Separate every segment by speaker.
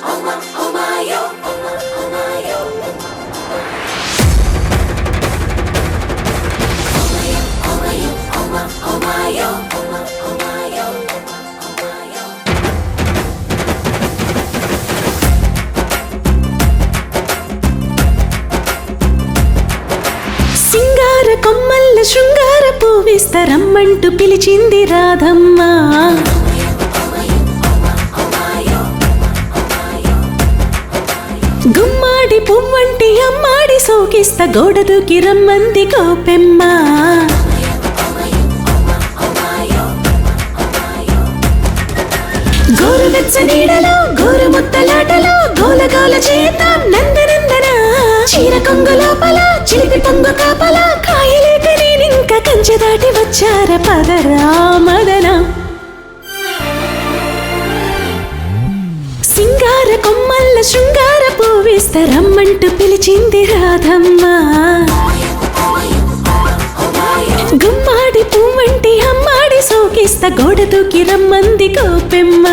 Speaker 1: సింగార కొమ్మల్ల శృంగార పూవిస్తరమ్మంటూ పిలిచింది రాధమ్మ గుమ్మాడి పువ్వంటి అమ్మాడి సోకిస్త గోడ దూకి రమ్మంది కోపెమ్మ గోరువెచ్చ నీడలో గోరు ముత్తలాటలో గోలగాల చేద్దాం నందనందన చీర కొంగు లోపల చిలిపి పొంగు కాపల కాయలేక నేనింక కంచె దాటి వచ్చార పదరా మదన సింగార కొమ్మల్ల శృంగార పూవిస్తరమ్మంటూ పిలిచింది రాధమ్మ గుమ్మాడి పువ్వంటి అమ్మాడి సోకిస్త గోడ దూకి రమ్మంది కోపెమ్మ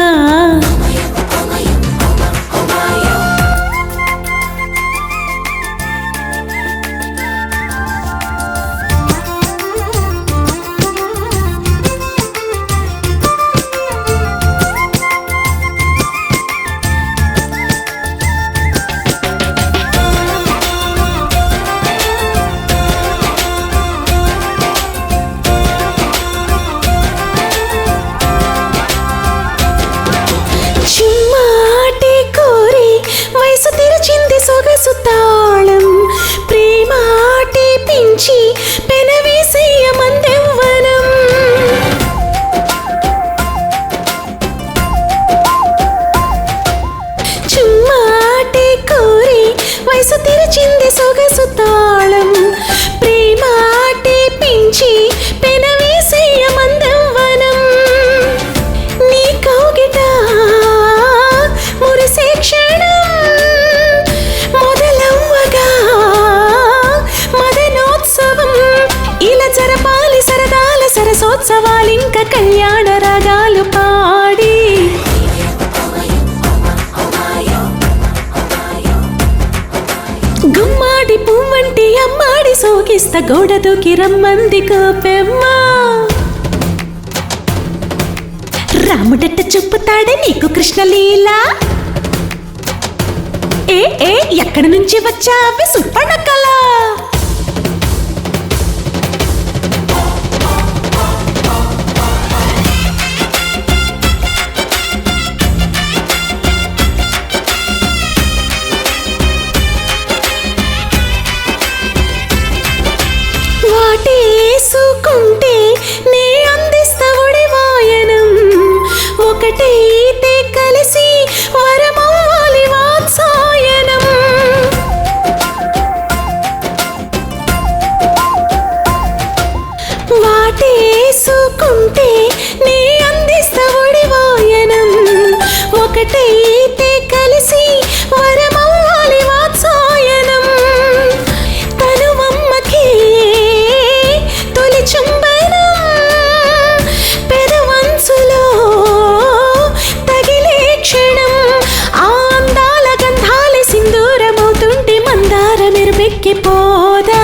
Speaker 1: చుమ్మాటి కోరి వయసు తెరిచింది సొగసు తాళం ప్రేమాటి పించి పెనవేసయ్య మందెవ్వనం చుమ్మాటి కోరి వయసు తెరిచింది సొగసు తాళం ప్రేమాటి పించి పెనవేసయ్య మందవ్వనం నీ కౌగిట మురిసే క్షణం మొదలవ్వగా మదనోత్సవం ఇలా జరపాలి సరదాల సరసోత్సవాలింక కళ్యాణ రాగాలు పాడి గుమ్మాడి పువ్వంటి అమ్మాడి సోకిస్త గోడ దూకి రమ్మంది కోపెమ్మ రాముడట్ట చెప్పుతాడే నీకు కృష్ణలీల ఏ ఏ ఎక్కడి నుంచి వచ్చావి సుప్పనకల వాటేసుకుంటే నే అందిస్తా వాయనం ఒకటైతే కలిసి వరమవ్వాలి వాత్సాయనం వాటేసుకుంటే నే అందిస్తా వాయనం ఒకటైతే కలిసి వరమవ్వాలి వాత్సాయనం తనువమ్మకి తొలి చుంబనం పెదవంచులో తగిలే క్షణం ఆ అందాల గంధాల సింధూరమవుతుంటే మందార మెరుపెక్కిపోదా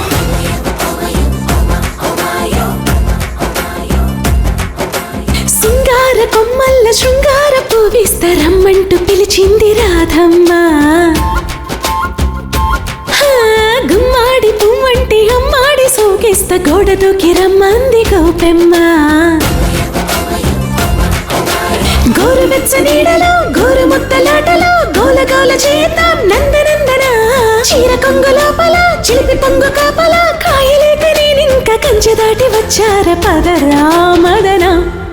Speaker 1: సింగార కొమ్మల్ల శృంగార పూవిస్తరమ్మంటూ పిలిచింది రాధమ్మ హా, గుమ్మాడి పువ్వంటి అమ్మాడి సోకిస్త గోడ దూకి రమ్మంది గోపెమ్మ గోరువెచ్చ నీడలో గోరు ముత్తలాటలో గోలగోల చేద్దాం నందనందన చీర కొంగు లోపల చిలిపి పొంగు కాపల కాయలేక నేనింక కంచె దాటి వచ్చార పదరా మదన